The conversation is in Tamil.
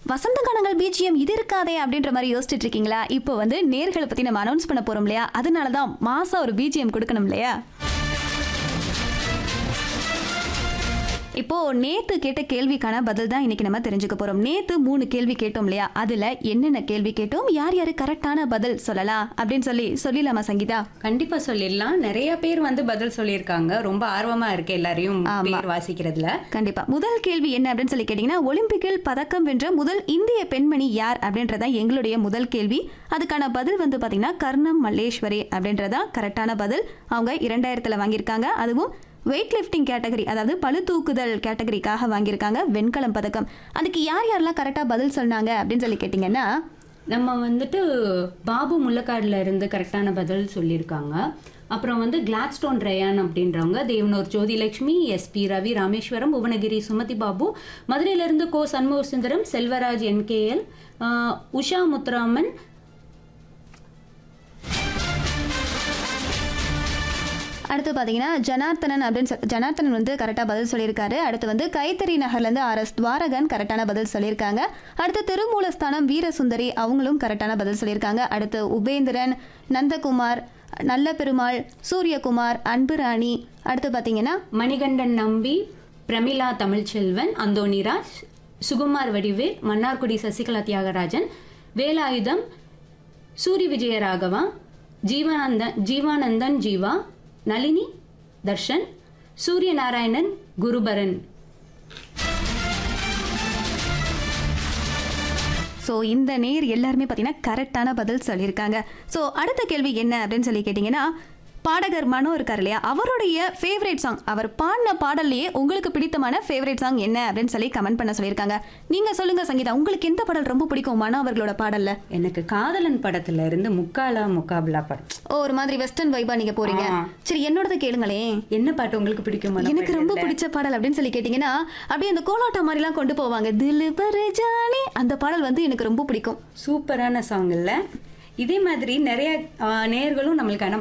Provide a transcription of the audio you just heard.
வசந்த கானங்கள் பிஜிஎம் இது இருக்காதே அப்படின்ற மாதிரி யோசிச்சுட்டு இருக்கீங்களா இப்போ வந்து நேர்களை பத்தி நம்ம அனௌன்ஸ் பண்ண போறோம் இல்லையா அதனால தான் மாசம் ஒரு பிஜிஎம் கொடுக்கணும் இல்லையா இப்போ நேத்து கேட்ட கேள்விக்கான பதில் தான் இன்னைக்கு நம்ம தெரிஞ்சுக்க போறோம் நேத்து மூணு கேள்வி கேட்டோம் இல்லையா அதுல என்னென்ன கேள்வி கேட்டோம் யார் யாரு கரெக்டான பதில் சொல்லலாம் அப்படின்னு சொல்லி சொல்லிடலாமா சங்கீதா கண்டிப்பா சொல்லிடலாம் நிறைய பேர் வந்து பதில் சொல்லியிருக்காங்க ரொம்ப ஆர்வமா இருக்கு எல்லாரையும் பேர் வாசிக்கிறதுல கண்டிப்பா முதல் கேள்வி என்ன அப்படின்னு சொல்லி கேட்டீங்கன்னா ஒலிம்பிக்கில் பதக்கம் வென்ற முதல் இந்திய பெண்மணி யார் அப்படின்றதா எங்களுடைய முதல் கேள்வி அதுக்கான பதில் வந்து பாத்தீங்கன்னா கர்ணம் மல்லேஸ்வரி அப்படின்றதா கரெக்டான பதில் அவங்க இரண்டாயிரத்துல வாங்கியிருக்காங்க அதுவும் வெயிட் லிஃப்டிங் கேட்டகரி அதாவது பளு தூக்குதல் கேட்டகரிக்காக வாங்கியிருக்காங்க வெண்கலம் பதக்கம் அதுக்கு யார் யாரெல்லாம் கரெக்டா பதில் சொன்னாங்க அப்படின்னு சொல்லி கேட்டீங்கன்னா நம்ம வந்துட்டு பாபு முள்ளக்காடுல இருந்து கரெக்டான பதில் சொல்லியிருக்காங்க அப்புறம் வந்து கிளாட்ஸ்டோன் ரயான் அப்படின்றவங்க தேவனூர் ஜோதிலட்சுமி எஸ்பி ரவி ராமேஸ்வரம் புவனகிரி சுமதி பாபு மதுரையில இருந்து கோ சண்முக சுந்தரம் செல்வராஜ் என்கேஎல் உஷா முத்துராமன் அடுத்து பார்த்தீங்கன்னா ஜனார்த்தனன் அப்படின்னு சொல் ஜனார்த்தனன் வந்து கரெக்டாக பதில் சொல்லியிருக்காரு அடுத்து வந்து கைத்தறி நகர்லேருந்து ஆர் எஸ் துவாரகன் கரெக்டான பதில் சொல்லியிருக்காங்க அடுத்து திருமூலஸ்தானம் வீரசுந்தரி அவங்களும் கரெக்டான பதில் சொல்லியிருக்காங்க அடுத்து உபேந்திரன் நந்தகுமார் நல்ல பெருமாள் சூரியகுமார் அன்புராணி அடுத்து பார்த்தீங்கன்னா மணிகண்டன் நம்பி பிரமிளா தமிழ்ச்செல்வன் அந்தோணிராஜ் சுகுமார் வடிவேல் மன்னார்குடி சசிகலா தியாகராஜன் வேலாயுதம் சூரி விஜயராகவா ஜீவானந்தன் ஜீவானந்தன் ஜீவா நளினி தர்ஷன் சூரிய நாராயணன் குருபரன் ஸோ இந்த நேர் எல்லாருமே பார்த்தீங்கன்னா கரெக்டான பதில் சொல்லியிருக்காங்க ஸோ அடுத்த கேள்வி என்ன அப்படின்னு சொல்லி கேட்டிங்கன்னா பாடகர் மனோ இருக்கார் இல்லையா அவருடைய ஃபேவரட் சாங் அவர் பாடின பாடல்லையே உங்களுக்கு பிடித்தமான ஃபேவரட் சாங் என்ன அப்படின்னு சொல்லி கமெண்ட் பண்ண சொல்லியிருக்காங்க நீங்க சொல்லுங்க சங்கீதா உங்களுக்கு எந்த பாடல் ரொம்ப பிடிக்கும் மனோ அவர்களோட பாடல்ல எனக்கு காதலன் படத்துல இருந்து முக்காலா முக்காபலா படம் ஓ ஒரு மாதிரி வெஸ்டர்ன் வைபா நீங்க போறீங்க சரி என்னோடத கேளுங்களேன் என்ன பாட்டு உங்களுக்கு பிடிக்கும் எனக்கு ரொம்ப பிடிச்ச பாடல் அப்படின்னு சொல்லி கேட்டிங்கன்னா அப்படியே அந்த கோலாட்டம் மாதிரிலாம் கொண்டு போவாங்க தில் பரு ஜானி அந்த பாடல் வந்து எனக்கு ரொம்ப பிடிக்கும் சூப்பரான சாங் இல்ல இதே மாதிரி நிறைய ஆ, நேயர்களும் நம்மளுக்கான